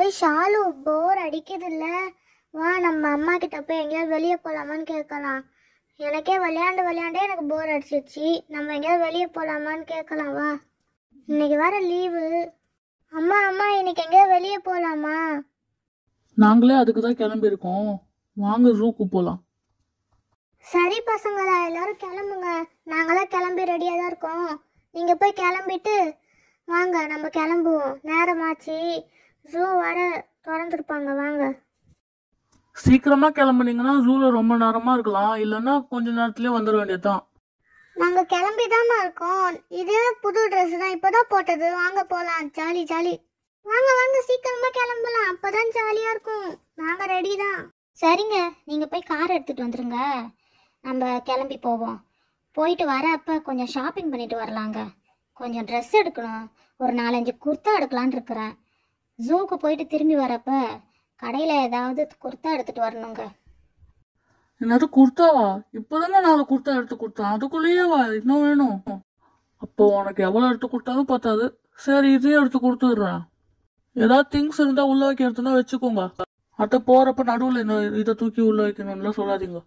ஏய் ஷாலு போர் அடிக்குதுல்ல வா நம்ம அம்மா கிட்ட போய் எங்கேயாவது வெளியே போகலாமான்னு கேட்கலாம் எனக்கே விளையாண்டு விளையாண்டே எனக்கு போர் அடிச்சிச்சு நம்ம எங்கேயாவது வெளியே போகலாமான்னு கேட்கலாம் வா இன்னைக்கு வேற லீவு அம்மா அம்மா இன்னைக்கு எங்கேயாவது வெளியே போகலாமா நாங்களே அதுக்கு தான் கிளம்பியிருக்கோம் வாங்க ஜூக்கு போகலாம் சரி பசங்களா எல்லாரும் கிளம்புங்க நாங்களாம் கிளம்பி ரெடியாக தான் இருக்கோம் நீங்கள் போய் கிளம்பிட்டு வாங்க நம்ம கிளம்புவோம் நேரமாச்சு ஜூ வர திறந்துருப்பாங்க வாங்க சீக்கிரமா கிளம்புனீங்கன்னா ஜூல ரொம்ப நேரமா இருக்கலாம் இல்லைன்னா கொஞ்ச நேரத்துலயே வந்துட வேண்டியதுதான் நாங்கள் கிளம்பி இருக்கோம் இதே புது ட்ரெஸ் தான் இப்போ தான் போட்டது வாங்க போகலாம் ஜாலி ஜாலி வாங்க வாங்க சீக்கிரமா கிளம்பலாம் அப்பதான் ஜாலியாக இருக்கும் நாங்கள் ரெடி தான் சரிங்க நீங்கள் போய் கார் எடுத்துகிட்டு வந்துருங்க நம்ம கிளம்பி போவோம் போயிட்டு வரப்ப கொஞ்சம் ஷாப்பிங் பண்ணிட்டு வரலாங்க கொஞ்சம் ட்ரெஸ் எடுக்கணும் ஒரு நாலஞ்சு குர்த்தா எடுக்கலான்னு இருக்கிறேன் ஜூக்கு போயிட்டு திரும்பி வரப்ப கடையில் ஏதாவது குர்த்தா எடுத்துகிட்டு வரணுங்க என்னது குர்த்தாவா இப்பதானே நாலு குர்த்தா எடுத்து கொடுத்தேன் அதுக்குள்ளேயே வா இன்னும் வேணும் அப்போ உனக்கு எவ்வளவு எடுத்து கொடுத்தாலும் பத்தாது சரி இதையும் எடுத்து கொடுத்துடுறேன் ஏதாவது திங்ஸ் இருந்தா உள்ள வைக்கிறதுனா வச்சுக்கோங்க அட்ட போறப்ப நடுவுல இந்த இதை தூக்கி உள்ள வைக்கணும்லாம் சொல்லாதீங்க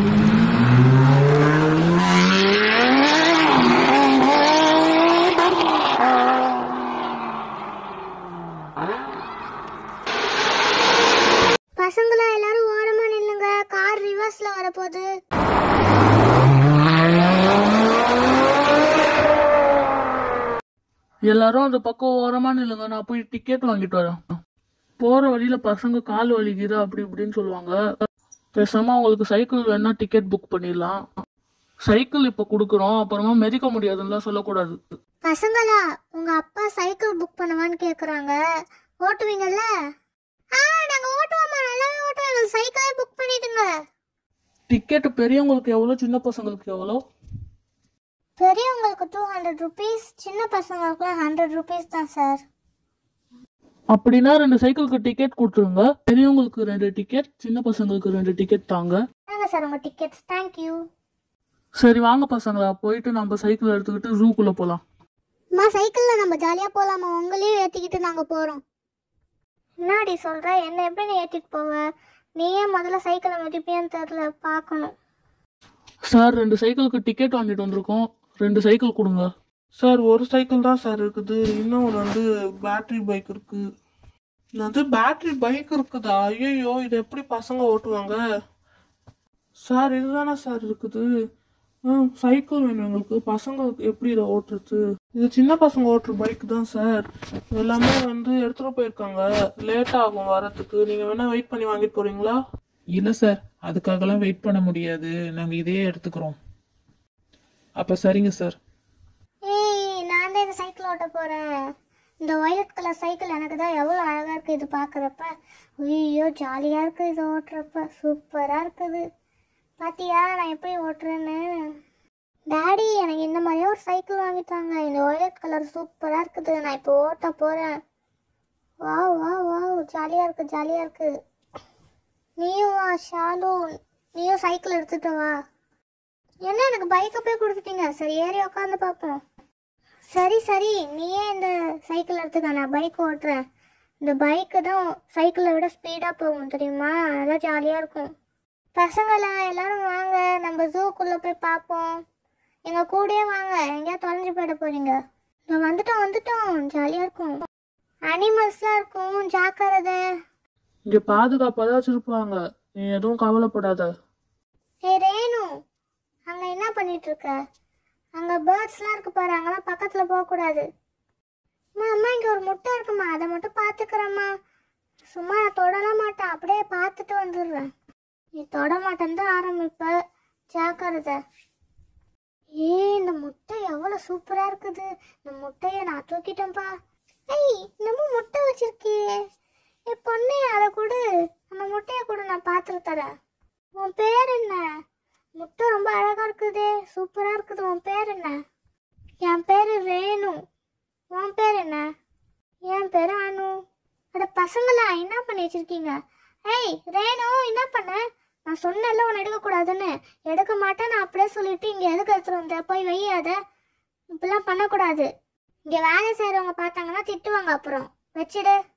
பசங்களா எல்லாரும் ஓரமா நில்லுங்க கார் ரிவர்ஸ்ல வரப்போகுது எல்லாரும் அந்த பக்கம் ஓரமா நில்லுங்க நான் போய் டிக்கெட் வாங்கிட்டு வரேன் போற வழியில பசங்க கால் வலிக்குது அப்படி இப்படின்னு சொல்லுவாங்க பேசாம அவங்களுக்கு சைக்கிள் வேணா டிக்கெட் புக் பண்ணிடலாம் சைக்கிள் இப்ப குடுக்குறோம் அப்புறமா மிதிக்க முடியாதுன்னு சொல்லக்கூடாது பசங்களா உங்க அப்பா சைக்கிள் புக் பண்ணவான்னு கேக்குறாங்க ஓட்டுவீங்கல்ல ஆ நாங்க ஓட்டுவோம்மா நல்லாவே ஓட்டுவோம் எங்களுக்கு சைக்கிளே புக் பண்ணிடுங்க டிக்கெட் பெரியவங்களுக்கு எவ்வளோ சின்ன பசங்களுக்கு எவ்வளோ பெரியவங்களுக்கு டூ ஹண்ட்ரட் ருபீஸ் சின்ன பசங்களுக்குலாம் ஹண்ட்ரட் ருபீஸ் தான் சார் அப்படின்னா ரெண்டு சைக்கிளுக்கு டிக்கெட் கொடுத்துருங்க பெரியவங்களுக்கு ரெண்டு டிக்கெட் சின்ன பசங்களுக்கு ரெண்டு டிக்கெட் தாங்க தாங்க சார் உங்க டிக்கெட்ஸ் தேங்க்யூ சரி வாங்க பசங்களா போயிட்டு நம்ம சைக்கிள் எடுத்துக்கிட்டு ஜூக்குள்ள போலாம் அம்மா சைக்கிள்ல நம்ம ஜாலியா போலாமா உங்களையும் ஏத்திக்கிட்டு நாங்க போறோம் என்னடி சொல்ற என்ன எப்படி நீ ஏத்திட்டு போவ நீயே முதல்ல சைக்கிளை மதிப்பியான்னு தெரியல பார்க்கணும் சார் ரெண்டு சைக்கிளுக்கு டிக்கெட் வாங்கிட்டு வந்திருக்கோம் ரெண்டு சைக்கிள் கொடுங்க சார் ஒரு சைக்கிள் தான் சார் இருக்குது இன்னொன்று வந்து பேட்டரி பைக் இருக்கு அது பேட்டரி பைக் இருக்குதா ஐயோ இது எப்படி பசங்க ஓட்டுவாங்க சார் இதுதானே சார் இருக்குது ஆ சைக்கிள் வேணும் எங்களுக்கு பசங்க எப்படி இதை ஓட்டுறது இது சின்ன பசங்க ஓட்டுற பைக் தான் சார் எல்லாமே வந்து எடுத்துட்டு போயிருக்காங்க லேட் ஆகும் வரதுக்கு நீங்க வேணா வெயிட் பண்ணி வாங்கிட்டு போறீங்களா இல்ல சார் அதுக்காகலாம் வெயிட் பண்ண முடியாது நாங்க இதையே எடுத்துக்கிறோம் அப்ப சரிங்க சார் ஏய் நான் தான் இந்த சைக்கிள் ஓட்ட போறேன் இந்த வயலட் கலர் சைக்கிள் எனக்கு தான் எவ்வளோ அழகா இருக்கு இது பார்க்குறப்ப ஐயோ ஜாலியா இருக்கு இது ஓட்டுறப்ப சூப்பரா இருக்குது பாத்தியா நான் எப்படி ஓட்டுறேன்னு டாடி எனக்கு இந்த மாதிரியே ஒரு சைக்கிள் வாங்கிட்டாங்க இந்த வயலட் கலர் சூப்பரா இருக்குது நான் இப்போ ஓட்ட போறேன் வாவ் வாவ் வாவ் ஜாலியா இருக்கு ஜாலியா இருக்கு நீயும் வா ஷாலு நீயும் சைக்கிள் எடுத்துட்டு வா என்ன எனக்கு பைக்கை போய் கொடுத்துட்டீங்க சரி ஏறி உட்காந்து பார்ப்போம் சரி சரி நீயே இந்த சைக்கிள் எடுத்துக்க நான் பைக் ஓட்டுறேன் இந்த பைக்கு தான் சைக்கிளை விட ஸ்பீடாக போகும் தெரியுமா நல்லா ஜாலியாக இருக்கும் பசங்களா எல்லாரும் வாங்க நம்ம ஜூக்குள்ளே போய் பார்ப்போம் எங்கள் கூடயே வாங்க எங்கேயா தொலைஞ்சு போயிட போறீங்க இதோ வந்துட்டோம் வந்துட்டோம் ஜாலியாக இருக்கும் அனிமல்ஸ்லாம் இருக்கும் ஜாக்கிரதை இங்க பாதுகாப்பா தான் வச்சிருப்பாங்க நீ எதுவும் கவலைப்படாத ஏய் ரேணு அங்க என்ன பண்ணிட்டு இருக்க அங்க பேர்ட்ஸ்லாம் இருக்கு பாரு அங்கெல்லாம் பக்கத்துல போக கூடாது அம்மா அம்மா இங்க ஒரு முட்டை இருக்குமா அதை மட்டும் பாத்துக்கிறேம்மா சும்மா நான் தொடலாம் மாட்டேன் அப்படியே பார்த்துட்டு வந்துடுறேன் நீ தொட மாட்டேன் தான் ஆரம்பிப்ப ஜாக்கிரதை ஏய் இந்த முட்டை எவ்வளவு சூப்பரா இருக்குது இந்த முட்டைய நான் தூக்கிட்டேன்ப்பா ஏய் இன்னமும் முட்டை வச்சிருக்கியே ஏ பொண்ணே அதை கொடு அந்த முட்டையை கொடு நான் பார்த்துட்டு தரேன் உன் பேர் என்ன முட்டை ரொம்ப அழகா இருக்குதே சூப்பரா இருக்குது உன் பேர் என்ன என் பேரு ரேணு உன் பேர் என்ன என் பேரு அனு அட பசங்களா என்ன பண்ணி வச்சிருக்கீங்க ஏய் ரேணு என்ன பண்ண நான் சொன்னல உன்னை எடுக்கக்கூடாதுன்னு எடுக்க மாட்டேன் நான் அப்படியே சொல்லிட்டு இங்க எதுக்கு எடுத்துட்டு வந்த போய் வையாத இப்படிலாம் பண்ணக்கூடாது இங்க வேலை செய்றவங்க பார்த்தாங்கன்னா திட்டுவாங்க அப்புறம் வச்சிடு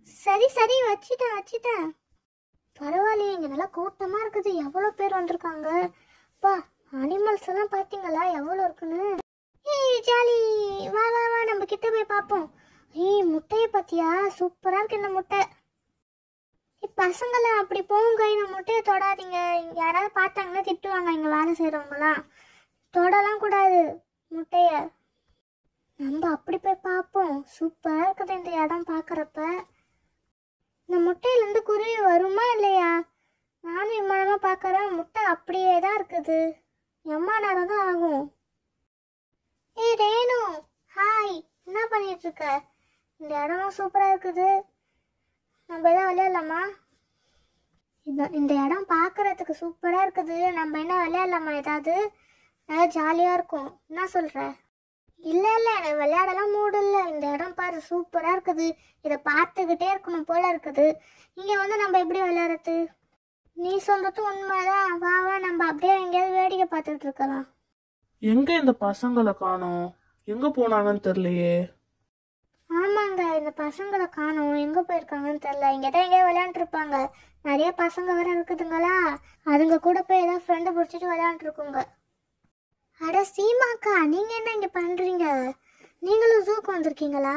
சரி சரி வச்சிட்டேன் வச்சிட்டேன் பரவாயில்லையே இங்கே நல்லா கூட்டமாக இருக்குது எவ்வளோ பேர் வந்திருக்காங்க பா அனிமல்ஸ் எல்லாம் பார்த்தீங்களா எவ்வளோ இருக்குன்னு ஏய் ஜாலி வா வா வா நம்ம கிட்ட போய் பார்ப்போம் ஏய் முட்டையை பார்த்தியா சூப்பராக இருக்கு இந்த முட்டை ஏய், பசங்களாம் அப்படி போங்க இந்த முட்டையை தொடாதீங்க இங்க யாராவது பார்த்தாங்கன்னா திட்டுவாங்க இங்கே வேலை செய்கிறவங்களாம் தொடலாம் கூடாது முட்டைய நம்ம அப்படி போய் பார்ப்போம் சூப்பராக இருக்குது இந்த இடம் பார்க்குறப்ப இந்த முட்டையிலேருந்து குருவி வருமா இல்லையா நானும் இம்மானமாக பார்க்குறேன் முட்டை அப்படியே தான் இருக்குது எம்மா நேரம் தான் ஆகும் ஏய் ரேணு ஹாய் என்ன பண்ணிட்டு இருக்க இந்த இடமும் சூப்பராக இருக்குது நம்ம எதாவது விளையாடலாமா இந்த இந்த இடம் பார்க்கறதுக்கு சூப்பராக இருக்குது நம்ம என்ன விளையாடலாமா ஏதாவது நல்லா ஜாலியாக இருக்கும் என்ன சொல்கிற இல்லை இல்லை எனக்கு விளையாடலாம் மூடு இல்லை இந்த இடம் பாரு சூப்பராக இருக்குது இதை பார்த்துக்கிட்டே இருக்கணும் போல இருக்குது இங்கே வந்து நம்ம எப்படி விளையாடுறது நீ சொல்றது உண்மைதான் வா வா நம்ம அப்படியே எங்கேயாவது வேடிக்கை பார்த்துட்டு இருக்கலாம் எங்க இந்த பசங்களை காணோம் எங்க போனாங்கன்னு தெரியலையே ஆமாங்க இந்த பசங்களை காணோம் எங்கே போயிருக்காங்கன்னு தெரில இங்கே தான் எங்கேயாவது விளையாண்டுருப்பாங்க நிறைய பசங்க வேற இருக்குதுங்களா அதுங்க கூட போய் ஏதாவது ஃப்ரெண்டு பிடிச்சிட்டு விளையாண்டுருக்குங்க அட சீமாக்கா நீங்கள் என்ன இங்கே பண்ணுறீங்க நீங்களும் ஜூக்கு வந்திருக்கீங்களா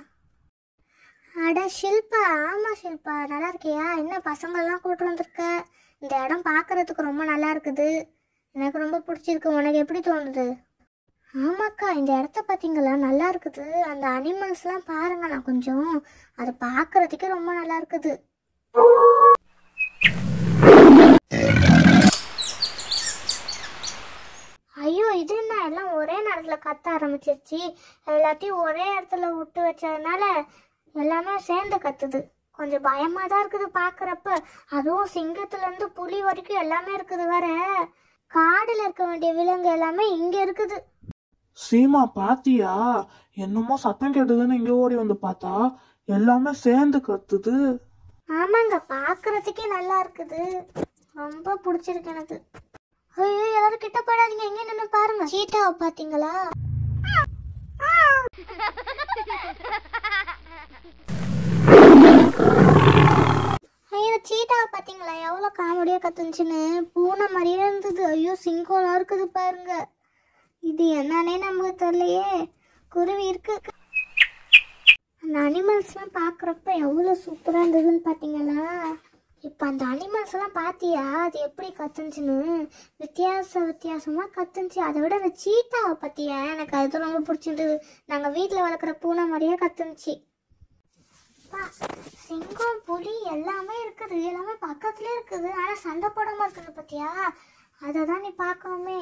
அட ஷில்பா ஆமாம் ஷில்பா நல்லா இருக்கியா என்ன பசங்களெல்லாம் கூட்டு வந்திருக்க இந்த இடம் பார்க்கறதுக்கு ரொம்ப நல்லா இருக்குது எனக்கு ரொம்ப பிடிச்சிருக்கு உனக்கு எப்படி தோணுது ஆமாக்கா இந்த இடத்த பார்த்தீங்களா நல்லா இருக்குது அந்த அனிமல்ஸ்லாம் பாருங்களா கொஞ்சம் அதை பார்க்கறதுக்கே ரொம்ப நல்லா இருக்குது ஐயோ இது என்ன எல்லாம் ஒரே நேரத்தில் கத்த ஆரம்பிச்சிருச்சு எல்லாத்தையும் ஒரே இடத்துல விட்டு வச்சதுனால எல்லாமே சேர்ந்து கத்துது கொஞ்சம் பயமாக தான் இருக்குது பார்க்குறப்ப அதுவும் சிங்கத்துலேருந்து புலி வரைக்கும் எல்லாமே இருக்குது வேற காடில் இருக்க வேண்டிய விலங்கு எல்லாமே இங்கே இருக்குது சீமா பாத்தியா என்னமோ சத்தம் கேட்டதுன்னு இங்க ஓடி வந்து பார்த்தா எல்லாமே சேர்ந்து கத்துது ஆமாங்க பார்க்கறதுக்கே நல்லா இருக்குது ரொம்ப பிடிச்சிருக்கு எனக்கு ஐயோ எல்லாரும் கிட்ட போடாதீங்க எங்க நின்று பாருங்க சீட்டாவை பாத்தீங்களா ஐயோ சீட்டாவை பாத்தீங்களா எவ்வளோ காமெடியாக கத்துச்சுன்னு பூனை மாதிரியே இருந்தது ஐயோ சிங்கம்லாம் இருக்குது பாருங்க இது என்னன்னே நமக்கு தெரியலையே குருவி இருக்கு அந்த அனிமல்ஸ்லாம் பார்க்குறப்ப எவ்வளோ சூப்பராக இருந்ததுன்னு பார்த்தீங்களா இப்போ அந்த அனிமல்ஸ்லாம் பார்த்தியா அது எப்படி கத்துச்சுன்னு வித்தியாச வித்தியாசமாக கத்துச்சு அதை விட அந்த சீட்டாவை பார்த்தியா எனக்கு அது ரொம்ப பிடிச்சிருந்தது நாங்கள் வீட்டில் வளர்க்குற பூனை மாதிரியே கத்துச்சு அப்பா, சிங்கம் புலி எல்லாமே இருக்குது எல்லாமே பக்கத்துலேயே இருக்குது ஆனால் சண்டை போடாமல் இருக்குது பார்த்தியா அதை தான் நீ பார்க்கணுமே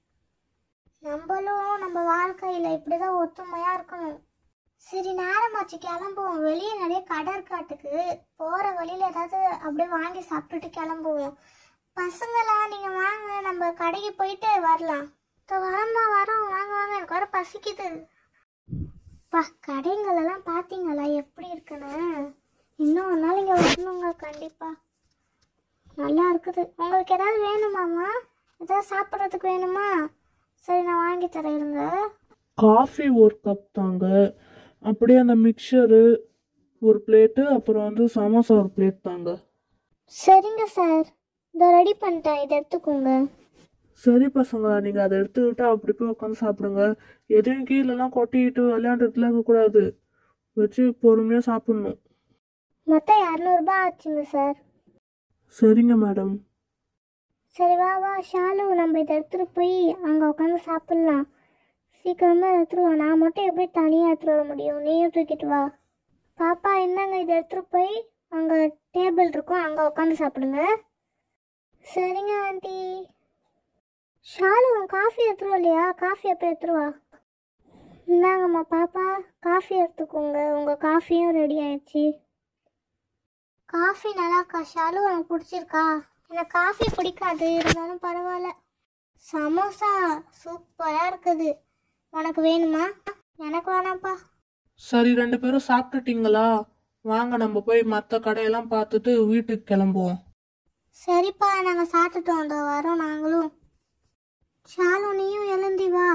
நம்மளும் நம்ம வாழ்க்கையில் இப்படி தான் ஒத்துமையாக இருக்கணும் சரி நேரமாச்சு கிளம்புவோம் வெளியே நிறைய கடை இருக்காட்டுக்கு போகிற வழியில் ஏதாவது அப்படியே வாங்கி சாப்பிட்டுட்டு கிளம்புவோம் பசங்களா நீங்கள் வாங்க நம்ம கடைக்கு போயிட்டு வரலாம் இப்போ வரம்மா வரோம் வாங்க வாங்க எனக்கு வர பசிக்குது பா கடைங்களெல்லாம் பார்த்தீங்களா எப்படி இருக்குன்னு இன்னும் ஒரு நாள் இங்கே வரணுங்க கண்டிப்பாக நல்லா இருக்குது உங்களுக்கு ஏதாவது வேணுமாம்மா ஏதாவது சாப்பிட்றதுக்கு வேணுமா சரி நான் வாங்கி தரேன் இருங்க காஃபி ஒரு கப் தாங்க அப்படியே அந்த மிக்சரு ஒரு பிளேட்டு அப்புறம் வந்து சமோசா ஒரு பிளேட் தாங்க சரிங்க சார் இதோ ரெடி பண்ணிட்டேன் இதை எடுத்துக்கோங்க சரி பசங்களா நீங்கள் அதை எடுத்துக்கிட்டு அப்படி போய் உட்காந்து சாப்பிடுங்க எதையும் கீழெல்லாம் கொட்டிக்கிட்டு விளையாண்டுட்டுலாம் இருக்கக்கூடாது வச்சு பொறுமையாக சாப்பிட்ணும் மொத்தம் இரநூறுபா ஆச்சுங்க சார் சரிங்க மேடம் சரி வா வா ஷாலு நம்ம இதை எடுத்துகிட்டு போய் அங்கே உட்காந்து சாப்பிட்லாம் சீக்கிரமாக எடுத்துட்டு வா நான் மட்டும் எப்படி தனியாக எடுத்துட்டு வர முடியும் நீயும் தூக்கிட்டு வா பாப்பா என்னங்க இதை எடுத்துகிட்டு போய் அங்கே டேபிள் இருக்கும் அங்கே உட்காந்து சாப்பிடுங்க சரிங்க ஆண்டி ஷாலு உன் காஃபி எடுத்துருவா இல்லையா காஃபி எப்போ எடுத்துருவா இந்தாங்கம்மா பாப்பா காஃபி எடுத்துக்கோங்க உங்கள் காஃபியும் ரெடி ஆயிடுச்சு காஃபி நல்லா இருக்கா ஷாலு உனக்கு பிடிச்சிருக்கா எனக்கு காஃபி பிடிக்காது இருந்தாலும் பரவாயில்ல சமோசா சூப்பராக இருக்குது உனக்கு வேணுமா எனக்கு வேணாம்ப்பா சரி ரெண்டு பேரும் சாப்பிட்டுட்டீங்களா வாங்க நம்ம போய் மற்ற கடையெல்லாம் பார்த்துட்டு வீட்டுக்கு கிளம்புவோம் சரிப்பா நாங்கள் சாப்பிட்டுட்டோம் அந்த வரோம் நாங்களும் ஷாலு நீயும் எழுந்தி வா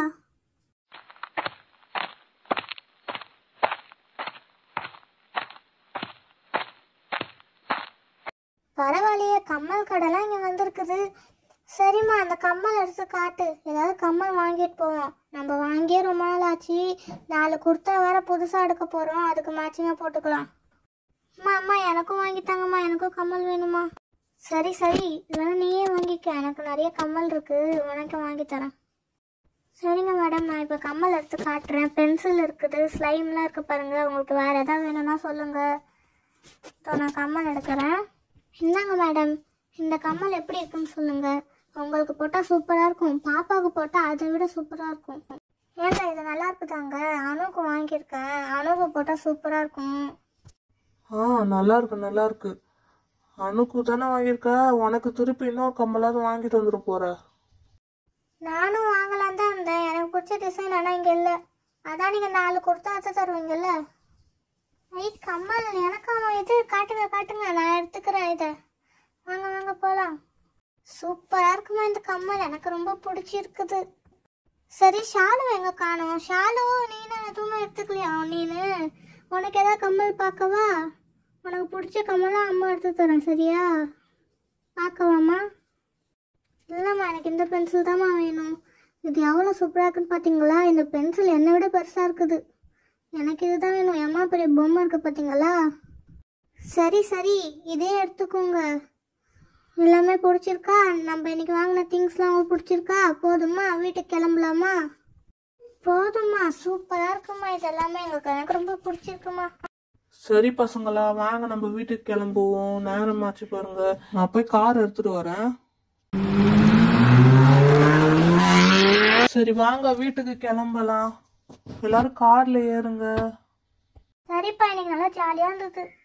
பரவாயில்லையே கம்மல் கடைலாம் இங்கே வந்திருக்குது சரிம்மா அந்த கம்மல் எடுத்து காட்டு ஏதாவது கம்மல் வாங்கிட்டு போவோம் நம்ம வாங்கியே ரொம்ப நாள் ஆச்சு நாலு குர்த்தா வேற புதுசாக எடுக்க போகிறோம் அதுக்கு மேட்சிங்காக போட்டுக்கலாம் அம்மா அம்மா எனக்கும் வாங்கி தாங்கம்மா எனக்கும் கம்மல் வேணுமா சரி சரி இல்லைன்னா நீயே வாங்கிக்க எனக்கு நிறைய கம்மல் இருக்கு உனக்கு வாங்கி தரேன் சரிங்க மேடம் நான் இப்போ கம்மல் எடுத்து காட்டுறேன் பென்சில் இருக்குது ஸ்லைம்லாம் இருக்கு பாருங்க உங்களுக்கு வேற ஏதாவது வேணும்னா சொல்லுங்க இப்போ நான் கம்மல் எடுக்கிறேன் இந்தாங்க மேடம் இந்த கம்மல் எப்படி இருக்குன்னு சொல்லுங்க உங்களுக்கு போட்டால் சூப்பராக இருக்கும் பாப்பாவுக்கு போட்டால் அதை விட சூப்பராக இருக்கும் ஏங்க இது நல்லா இருக்குதாங்க அணுக்கு வாங்கியிருக்கேன் அணுக்கு போட்டால் சூப்பராக இருக்கும் ஆ நல்லா இருக்கு நல்லா இருக்கு அணுக்கு தானே வாங்கியிருக்க உனக்கு திருப்பி இன்னொரு கம்மலாவது வாங்கிட்டு வந்துட போற நானும் வாங்கலாம் தான் இருந்தேன் எனக்கு பிடிச்ச டிசைன் ஆனால் இங்கே இல்லை அதான் நீங்கள் நாலு கொடுத்தா வச்சு தருவீங்கல்ல ஐ கம்மல் எனக்காம இது காட்டுங்க காட்டுங்க நான் எடுத்துக்கிறேன் இதை வாங்க வாங்க போகலாம் சூப்பராக இருக்குமா இந்த கம்மல் எனக்கு ரொம்ப பிடிச்சிருக்குது சரி ஷாலு எங்க காணோம் ஷாலு நீனு எதுவுமே எடுத்துக்கலையா நீனு உனக்கு ஏதாவது கம்மல் பார்க்கவா உனக்கு பிடிச்ச கம்மலாம் அம்மா எடுத்து தரேன் சரியா பார்க்கவாம்மா இல்லைம்மா எனக்கு இந்த பென்சில் தாம்மா வேணும் இது எவ்வளோ சூப்பராக இருக்குன்னு பார்த்தீங்களா இந்த பென்சில் என்னை விட பெருசாக இருக்குது எனக்கு இதுதான் வேணும் எம்மா பெரிய பொம்மை இருக்கு பார்த்தீங்களா சரி சரி இதே எடுத்துக்கோங்க எல்லாமே பிடிச்சிருக்கா நம்ம இன்னைக்கு வாங்கின திங்ஸ்லாம் உங்களுக்கு பிடிச்சிருக்கா போதுமா வீட்டுக்கு கிளம்பலாமா போதும்மா சூப்பராக இருக்குமா இது எல்லாமே எங்களுக்கு எனக்கு ரொம்ப பிடிச்சிருக்குமா சரி பசங்களா வாங்க நம்ம வீட்டுக்கு கிளம்புவோம் நேரமாச்சு பாருங்க நான் போய் கார் எடுத்துட்டு வரேன் சரி வாங்க வீட்டுக்கு கிளம்பலாம் எல்லாரும் கார்ல ஏறுங்க சரிப்பா இன்னைக்கு நல்லா ஜாலியாக இருந்தது